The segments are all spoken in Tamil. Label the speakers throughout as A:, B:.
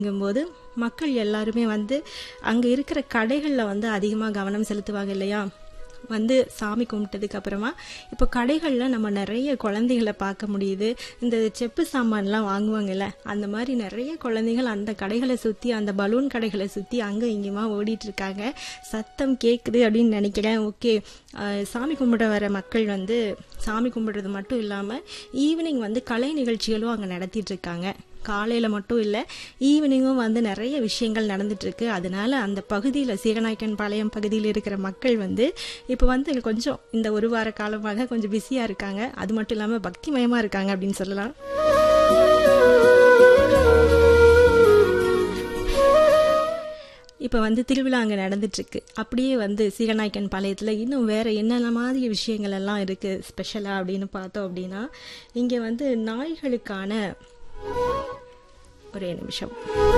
A: ங்கும்போது மக்கள் எல்லாருமே வந்து அங்க இருக்கிற கடைகள்ல வந்து அதிகமா கவனம் செலுத்துவாங்க இல்லையா வந்து சாமி கும்பிட்டதுக்கு அப்புறமா இப்போ கடைகள்ல நம்ம நிறைய குழந்தைகளை பார்க்க முடியுது இந்த செப்பு சாமான்லாம் வாங்குவாங்கல்ல அந்த மாதிரி நிறைய குழந்தைகள் அந்த கடைகளை சுத்தி அந்த பலூன் கடைகளை சுத்தி அங்க இங்கேயுமா ஓடிட்டு இருக்காங்க சத்தம் கேக்குது அப்படின்னு நினைக்கிறேன் ஓகே சாமி கும்பிட வர மக்கள் வந்து சாமி கும்பிடுறது மட்டும் இல்லாம ஈவினிங் வந்து கலை நிகழ்ச்சிகளும் அங்க நடத்திட்டு இருக்காங்க காலையில மட்டும் இல்ல ஈவினிங்கும் வந்து நிறைய விஷயங்கள் நடந்துட்டு இருக்கு அதனால அந்த பகுதியில சீகநாயக்கன் பாளையம் பகுதியில் இருக்கிற மக்கள் வந்து இப்போ வந்து கொஞ்சம் இந்த ஒரு வார காலமாக கொஞ்சம் பிஸியா இருக்காங்க அது மட்டும் இல்லாம பக்திமயமா இருக்காங்க அப்படின்னு சொல்லலாம் இப்போ வந்து திருவிழா அங்கே நடந்துட்டுருக்கு அப்படியே வந்து சீகநாயக்கன் பாளையத்தில் இன்னும் வேறு என்னென்ன மாதிரி விஷயங்கள் எல்லாம் இருக்குது ஸ்பெஷலாக அப்படின்னு பார்த்தோம் அப்படின்னா இங்கே வந்து நாய்களுக்கான ஒரே நிமிஷம்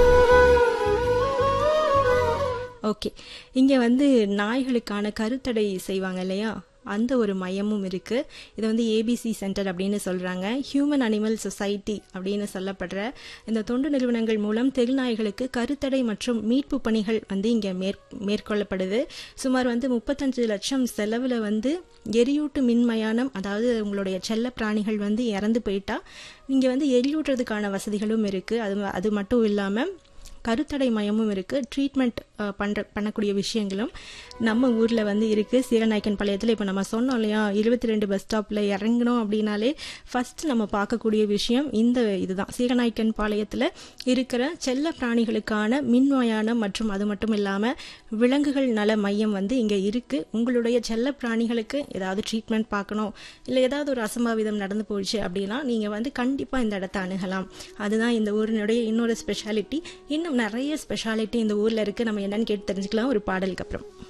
A: ஓகே இங்கே வந்து நாய்களுக்கான கருத்தடை செய்வாங்க இல்லையா அந்த ஒரு மையமும் இருக்கு இது வந்து ஏபிசி சென்டர் அப்படின்னு சொல்றாங்க ஹியூமன் அனிமல் சொசைட்டி அப்படின்னு சொல்லப்படுற இந்த தொண்டு நிறுவனங்கள் மூலம் தெருநாய்களுக்கு கருத்தடை மற்றும் மீட்பு பணிகள் வந்து இங்க மேற் மேற்கொள்ளப்படுது சுமார் வந்து முப்பத்தஞ்சு லட்சம் செலவுல வந்து எரியூட்டு மின்மயானம் அதாவது உங்களுடைய செல்ல பிராணிகள் வந்து இறந்து போயிட்டா இங்க வந்து எரியூட்டுறதுக்கான வசதிகளும் இருக்கு அது அது மட்டும் இல்லாம கருத்தடை மையமும் இருக்கு ட்ரீட்மெண்ட் பண்ற பண்ணக்கூடிய விஷயங்களும் நம்ம ஊர்ல வந்து இருக்கு சீரநாயக்கன் பாளையத்தில் இப்போ நம்ம சொன்னோம் இல்லையா இருபத்தி ரெண்டு பஸ் ஸ்டாப்ல இறங்கணும் அப்படின்னாலே ஃபர்ஸ்ட் நம்ம பார்க்கக்கூடிய விஷயம் இந்த இதுதான் சீரநாயக்கன் பாளையத்தில் இருக்கிற செல்ல பிராணிகளுக்கான மின்மயானம் மற்றும் அது மட்டும் இல்லாம விலங்குகள் நல மையம் வந்து இங்க இருக்கு உங்களுடைய செல்ல பிராணிகளுக்கு ஏதாவது ட்ரீட்மெண்ட் பார்க்கணும் இல்லை ஏதாவது ஒரு அசம்பாவிதம் நடந்து போயிடுச்சு அப்படின்னா நீங்க வந்து கண்டிப்பா இந்த இடத்த அணுகலாம் அதுதான் இந்த ஊரினுடைய இன்னொரு ஸ்பெஷாலிட்டி இன்னும் நிறைய ஸ்பெஷாலிட்டி இந்த ஊர்ல இருக்கு நம்ம என்னன்னு கேட்டு தெரிஞ்சுக்கலாம் ஒரு பாடலுக்கு அப்புறம்